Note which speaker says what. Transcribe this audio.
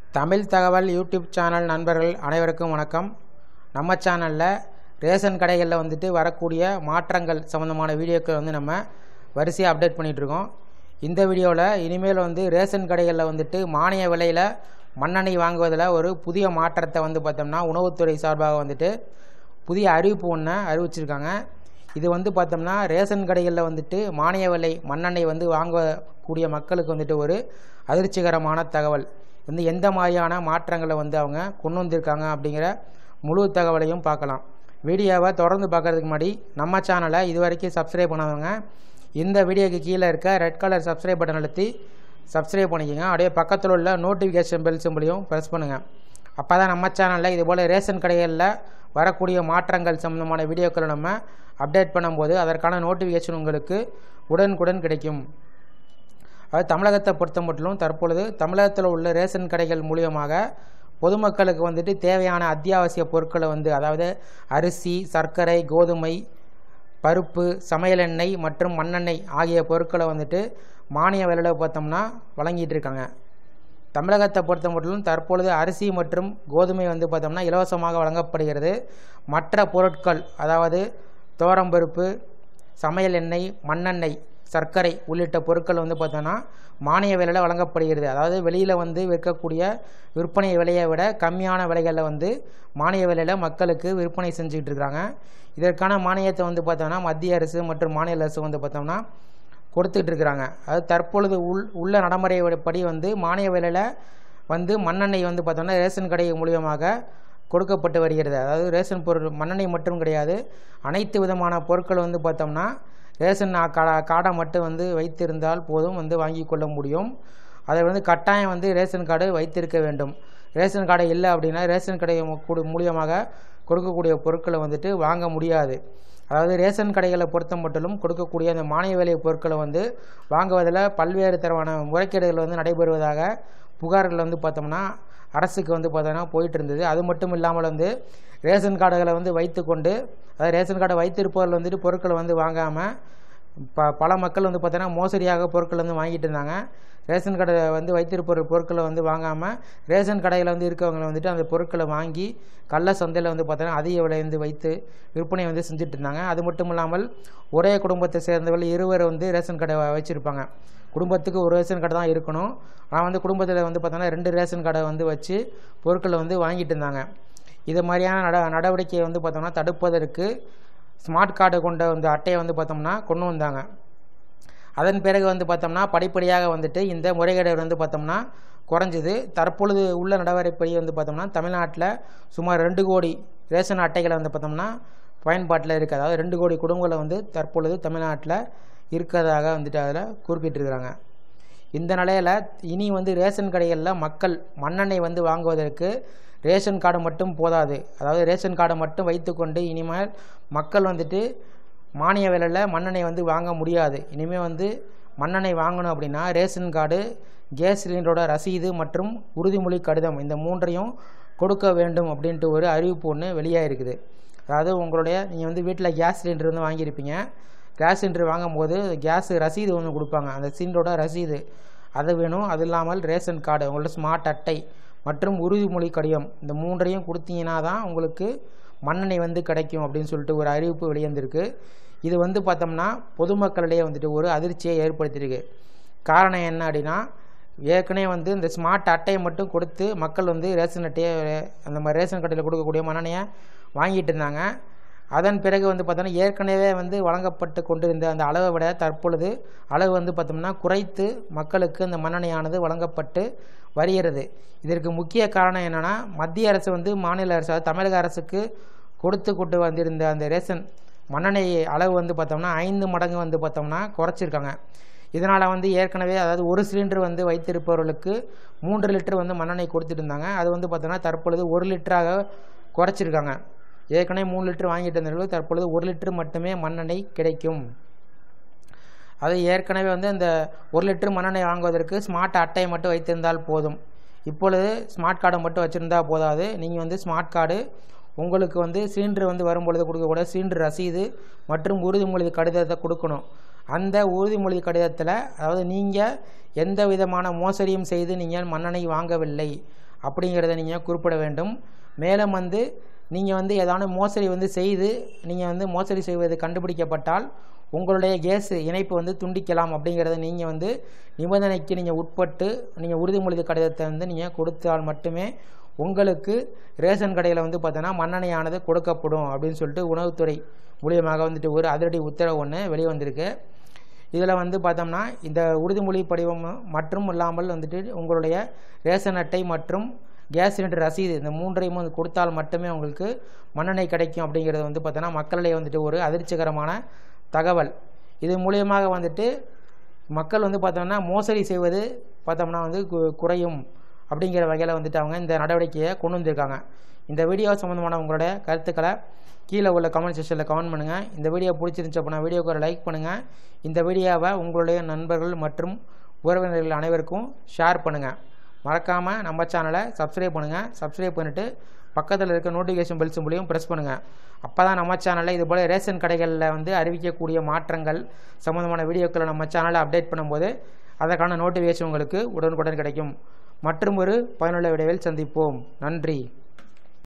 Speaker 1: தமிழ் தகவல் YouTube channel நண்பர்கள் அனைவருக்கும் வணக்கம் நம்ம சேனலில் ரேஷன் கடைகளில் வந்துட்டு வரக்கூடிய மாற்றங்கள் சம்மந்தமான வீடியோக்கள் வந்து நம்ம வரிசையாக அப்டேட் பண்ணிகிட்ருக்கோம் இந்த வீடியோவில் இனிமேல் வந்து ரேஷன் கடைகளில் வந்துட்டு மானிய விலையில் மண்ணெண்ணெய் வாங்குவதில் ஒரு புதிய மாற்றத்தை வந்து பார்த்தோம்னா உணவுத்துறை சார்பாக வந்துட்டு புதிய அறிவிப்பு ஒன்று அறிவிச்சிருக்காங்க இது வந்து பார்த்தோம்னா ரேஷன் கடைகளில் வந்துட்டு மானிய விலை மண்ணெண்ணெய் வந்து வாங்கக்கூடிய மக்களுக்கு வந்துட்டு ஒரு அதிர்ச்சிகரமான தகவல் வந்து எந்த மாதிரியான மாற்றங்களை வந்து அவங்க கொண்டு வந்திருக்காங்க அப்படிங்கிற முழு தகவலையும் பார்க்கலாம் வீடியோவை தொடர்ந்து பார்க்கறதுக்கு முன்னாடி நம்ம சேனலை இது வரைக்கும் சப்ஸ்கிரைப் பண்ணாதவங்க இந்த வீடியோக்கு கீழே இருக்க ரெட் கலர் சப்ஸ்கிரைப் பட்டன் அழுத்தி சப்ஸ்கிரைப் பண்ணிக்கோங்க அப்படியே பக்கத்தில் உள்ள நோட்டிஃபிகேஷன் பெல் சிம்பிளையும் ப்ரெஸ் பண்ணுங்கள் அப்போ தான் நம்ம சேனலில் இதுபோல் ரேஷன் கடைகளில் வரக்கூடிய மாற்றங்கள் சம்மந்தமான வீடியோக்களை நம்ம அப்டேட் பண்ணும்போது அதற்கான நோட்டிஃபிகேஷன் உங்களுக்கு உடனுக்குடன் கிடைக்கும் அது தமிழகத்தை பொறுத்த மட்டும் தற்பொழுது தமிழகத்தில் உள்ள ரேஷன் கடைகள் மூலியமாக பொதுமக்களுக்கு வந்துட்டு தேவையான அத்தியாவசிய பொருட்களை வந்து அதாவது அரிசி சர்க்கரை கோதுமை பருப்பு சமையல் எண்ணெய் மற்றும் மண்ணெண்ணெய் ஆகிய பொருட்களை வந்துட்டு மானிய விலையில் பார்த்தோம்னா வழங்கிட்டு இருக்காங்க தமிழகத்தை பொறுத்த மட்டும் தற்பொழுது அரிசி மற்றும் கோதுமை வந்து பார்த்தோம்னா இலவசமாக வழங்கப்படுகிறது மற்ற பொருட்கள் அதாவது தோரம்பருப்பு சமையல் எண்ணெய் மண்ணெண்ணெய் சர்க்கரை உள்ளிட்ட பொருட்கள் வந்து பார்த்தோன்னா மானிய விலையில் வழங்கப்படுகிறது அதாவது வெளியில் வந்து விற்கக்கூடிய விற்பனை விலையை விட கம்மியான விலைகளில் வந்து மானிய விலையில் மக்களுக்கு விற்பனை செஞ்சுக்கிட்டு இருக்காங்க இதற்கான மானியத்தை வந்து பார்த்தோம்னா மத்திய அரசு மற்றும் மாநில அரசு வந்து பார்த்தோம்னா கொடுத்துட்டு இருக்கிறாங்க அது தற்பொழுது உள் உள்ள நடைமுறைப்படி வந்து மானிய விலையில் வந்து மண்ணெண்ணெய் வந்து பார்த்தோம்னா ரேஷன் கடை மூலியமாக கொடுக்கப்பட்டு வருகிறது அதாவது ரேஷன் பொருள் மண்ணெண்ணெய் மட்டும் கிடையாது அனைத்து விதமான பொருட்கள் வந்து பார்த்தோம்னா ரேஷன் காடை கார்டை மட்டும் வந்து வைத்திருந்தால் போதும் வந்து வாங்கி கொள்ள முடியும் அதை வந்து கட்டாயம் வந்து ரேஷன் கார்டு வைத்திருக்க வேண்டும் ரேஷன் கார்டு இல்லை அப்படின்னா ரேஷன் கடை மூலியமாக கொடுக்கக்கூடிய பொருட்களை வந்துட்டு வாங்க முடியாது அதாவது ரேஷன் கடைகளை பொறுத்த மட்டும் கொடுக்கக்கூடிய அந்த மானிய விலை பொருட்களை வந்து வாங்குவதில் பல்வேறு தரமான முறைகேடுகள் வந்து நடைபெறுவதாக புகார்கள் வந்து பார்த்தோம்னா அரசுக்கு வந்து பார்த்தோன்னா போயிட்டு இருந்தது அது மட்டும் இல்லாமல் வந்து ரேஷன் கார்டுகளை வந்து வைத்துக்கொண்டு அதாவது ரேஷன் கார்டை வைத்திருப்பவர்கள் வந்துட்டு பொருட்களை வந்து வாங்காமல் ப பல மக்கள் வந்து பார்த்தோன்னா மோசடியாக பொருட்கள் வந்து வாங்கிட்டு இருந்தாங்க ரேஷன் கடை வந்து வைத்திருப்பவர் பொருட்களை வந்து வாங்காமல் ரேஷன் கடையில் வந்து இருக்கவங்க வந்துட்டு அந்த பொருட்களை வாங்கி கள்ள சந்தையில் வந்து பார்த்தோன்னா அதிக விலை வந்து வைத்து விற்பனை வந்து செஞ்சுட்டு இருந்தாங்க அது மட்டும் இல்லாமல் ஒரே குடும்பத்தை சேர்ந்தவர்கள் இருவர் வந்து ரேஷன் கடை வச்சுருப்பாங்க குடும்பத்துக்கு ஒரு ரேஷன் கடை தான் இருக்கணும் ஆனால் வந்து குடும்பத்தில் வந்து பார்த்தோன்னா ரெண்டு ரேஷன் கடை வந்து வச்சு பொருட்களை வந்து வாங்கிட்டு இருந்தாங்க இது மாதிரியான நட நடவடிக்கையை வந்து பார்த்தோம்னா தடுப்பதற்கு ஸ்மார்ட் கார்டு கொண்ட வந்து அட்டையை வந்து பார்த்தோம்னா கொண்டு வந்தாங்க அதன் பிறகு வந்து பார்த்தோம்னா படிப்படியாக வந்துட்டு இந்த முறைகேடுகள் வந்து பார்த்தோம்னா குறைஞ்சிது தற்பொழுது உள்ள நடவடிக்கைப்படி வந்து பார்த்தோம்னா தமிழ்நாட்டில் சுமார் ரெண்டு கோடி ரேஷன் அட்டைகளை வந்து பார்த்தோம்னா பயன்பாட்டில் இருக்குது அதாவது ரெண்டு கோடி குடும்பங்களை வந்து தற்பொழுது தமிழ்நாட்டில் இருக்கிறதாக வந்துட்டு அதில் குறிப்பிட்டிருக்கிறாங்க இந்த நிலையில் இனி வந்து ரேஷன் கடைகளில் மக்கள் மண்ணெண்ணெய் வந்து வாங்குவதற்கு ரேஷன் கார்டு மட்டும் போதாது அதாவது ரேஷன் கார்டை மட்டும் வைத்துக்கொண்டு இனிமேல் மக்கள் வந்துட்டு மானிய விலையில் மண்ணெண்ணெய் வந்து வாங்க முடியாது இனிமேல் வந்து மண்ணெண்ணெய் வாங்கணும் அப்படின்னா ரேஷன் கார்டு கேஸ் சிலிண்டரோட ரசீது மற்றும் உறுதிமொழி கடிதம் இந்த மூன்றையும் கொடுக்க வேண்டும் அப்படின்ட்டு ஒரு அறிவிப்பு ஒன்று வெளியாக இருக்குது அதாவது உங்களுடைய நீங்கள் வந்து வீட்டில் கேஸ் சிலிண்டர் வந்து வாங்கியிருப்பீங்க கேஸ் சிலிண்டர் வாங்கும்போது கேஸ் ரசீது ஒன்று கொடுப்பாங்க அந்த சிலிண்டரோட ரசீது அது வேணும் அது இல்லாமல் ரேஷன் கார்டு உங்களோட ஸ்மார்ட் அட்டை மற்றும் உறுதிமொழி கடிதம் இந்த மூன்றையும் கொடுத்தீங்கன்னா தான் உங்களுக்கு மண்ணெண்ணெய் வந்து கிடைக்கும் அப்படின்னு சொல்லிட்டு ஒரு அறிவிப்பு வெளிவந்திருக்கு இது வந்து பார்த்தோம்னா பொதுமக்களிடையே வந்துட்டு ஒரு அதிர்ச்சியை ஏற்படுத்தியிருக்கு காரணம் என்ன அப்படின்னா ஏற்கனவே வந்து இந்த ஸ்மார்ட் அட்டையை மட்டும் கொடுத்து மக்கள் வந்து ரேஷன் அட்டையை அந்த மாதிரி ரேஷன் கடையில் கொடுக்கக்கூடிய மண்ணெண்ணையை வாங்கிட்டு இருந்தாங்க அதன் பிறகு வந்து பார்த்தோன்னா ஏற்கனவே வந்து வழங்கப்பட்டு கொண்டிருந்த அந்த அளவை விட தற்பொழுது அளவு வந்து பார்த்தோம்னா குறைத்து மக்களுக்கு அந்த மண்ணெண்ணையானது வழங்கப்பட்டு வருகிறது இதற்கு முக்கிய காரணம் என்னென்னா மத்திய அரசு வந்து மாநில அரசு அதாவது தமிழக அரசுக்கு கொடுத்து கொண்டு வந்திருந்த அந்த ரேஷன் மண்ணெண்ணெய் அளவு வந்து பார்த்தோம்னா ஐந்து மடங்கு வந்து பார்த்தோம்னா குறைச்சிருக்காங்க இதனால் வந்து ஏற்கனவே அதாவது ஒரு சிலிண்டர் வந்து வைத்திருப்பவர்களுக்கு மூன்று லிட்டர் வந்து மண்ணெண்ணெய் கொடுத்துட்டு இருந்தாங்க அது வந்து பார்த்தோம்னா தற்பொழுது ஒரு லிட்டராக குறைச்சிருக்காங்க ஏற்கனவே மூணு லிட்டர் வாங்கிட்டு இருந்தவர்களுக்கு தற்பொழுது ஒரு லிட்டர் மட்டுமே மண்ணெண்ணெய் கிடைக்கும் அது ஏற்கனவே வந்து அந்த ஒரு லிட்டர் மண்ணெண்ணெய் வாங்குவதற்கு ஸ்மார்ட் அட்டையை மட்டும் வைத்திருந்தால் போதும் இப்பொழுது ஸ்மார்ட் கார்டை மட்டும் வச்சுருந்தால் போதாது நீங்கள் வந்து ஸ்மார்ட் கார்டு உங்களுக்கு வந்து சிலிண்டர் வந்து வரும்பொழுது கொடுக்கக்கூட சிலிண்டர் ரசீது மற்றும் உறுதிமொழி கடிதத்தை கொடுக்கணும் அந்த உறுதிமொழி கடிதத்தில் அதாவது நீங்கள் எந்த விதமான மோசடியும் செய்து நீங்கள் மண்ணெண்ணெய் வாங்கவில்லை அப்படிங்கிறத நீங்கள் குறிப்பிட வேண்டும் மேலும் வந்து நீங்கள் வந்து ஏதான மோசடி வந்து செய்து நீங்கள் வந்து மோசடி செய்வது கண்டுபிடிக்கப்பட்டால் உங்களுடைய கேஸ் இணைப்பு வந்து துண்டிக்கலாம் அப்படிங்கிறத நீங்கள் வந்து நிபந்தனைக்கு நீங்கள் உட்பட்டு நீங்கள் உறுதிமொழி கடிதத்தை வந்து நீங்கள் கொடுத்தால் மட்டுமே உங்களுக்கு ரேஷன் கடையில் வந்து பார்த்தோன்னா மண்ணெண்ணெயானது கொடுக்கப்படும் அப்படின்னு சொல்லிட்டு உணவுத்துறை மூலியமாக வந்துட்டு ஒரு அதிரடி உத்தரவு ஒன்று வெளியே வந்திருக்கு இதில் வந்து பார்த்தோம்னா இந்த உறுதிமொழி படிவம் மற்றும் இல்லாமல் வந்துட்டு உங்களுடைய ரேஷன் அட்டை மற்றும் கேஸ் சிலிண்டர் ரசீது இந்த மூன்றையும் வந்து கொடுத்தால் மட்டுமே உங்களுக்கு மண்ணெண்ணெய் கிடைக்கும் அப்படிங்கிறது வந்து பார்த்தோன்னா மக்களிடையே வந்துட்டு ஒரு அதிர்ச்சிகரமான தகவல் இது மூலியமாக வந்துட்டு மக்கள் வந்து பார்த்தோம்னா மோசடி செய்வது பார்த்தோம்னா வந்து கு- குறையும் அப்படிங்கிற வகையில் வந்துட்டு அவங்க இந்த நடவடிக்கையை கொண்டு வந்திருக்காங்க இந்த வீடியோ சம்மந்தமான உங்களுடைய கருத்துக்களை கீழே உள்ள கமெண்ட் செக்ஷனில் கமெண்ட் பண்ணுங்கள் இந்த வீடியோ பிடிச்சிருந்துச்சு அப்படின்னா வீடியோக்கு ஒரு லைக் பண்ணுங்கள் இந்த வீடியோவை உங்களுடைய நண்பர்கள் மற்றும் உறவினர்கள் அனைவருக்கும் ஷேர் பண்ணுங்கள் மறக்காமல் நம்ம சேனலை சப்ஸ்கிரைப் பண்ணுங்கள் சப்ஸ்கிரைப் பண்ணிவிட்டு பக்கத்தில் இருக்க நோட்டிஃபிகேஷன் பெல் சிம்பிளையும் ப்ரெஸ் பண்ணுங்கள் அப்போ தான் நம்ம சேனலில் இது போல் ரேஷன் கடைகளில் வந்து அறிவிக்கக்கூடிய மாற்றங்கள் சம்மந்தமான வீடியோக்களை நம்ம சேனலில் அப்டேட் பண்ணும்போது அதற்கான நோட்டிஃபிகேஷன் உங்களுக்கு உடனுக்குடன் கிடைக்கும் மற்றும் ஒரு பயனுள்ள விடைவில் சந்திப்போம் நன்றி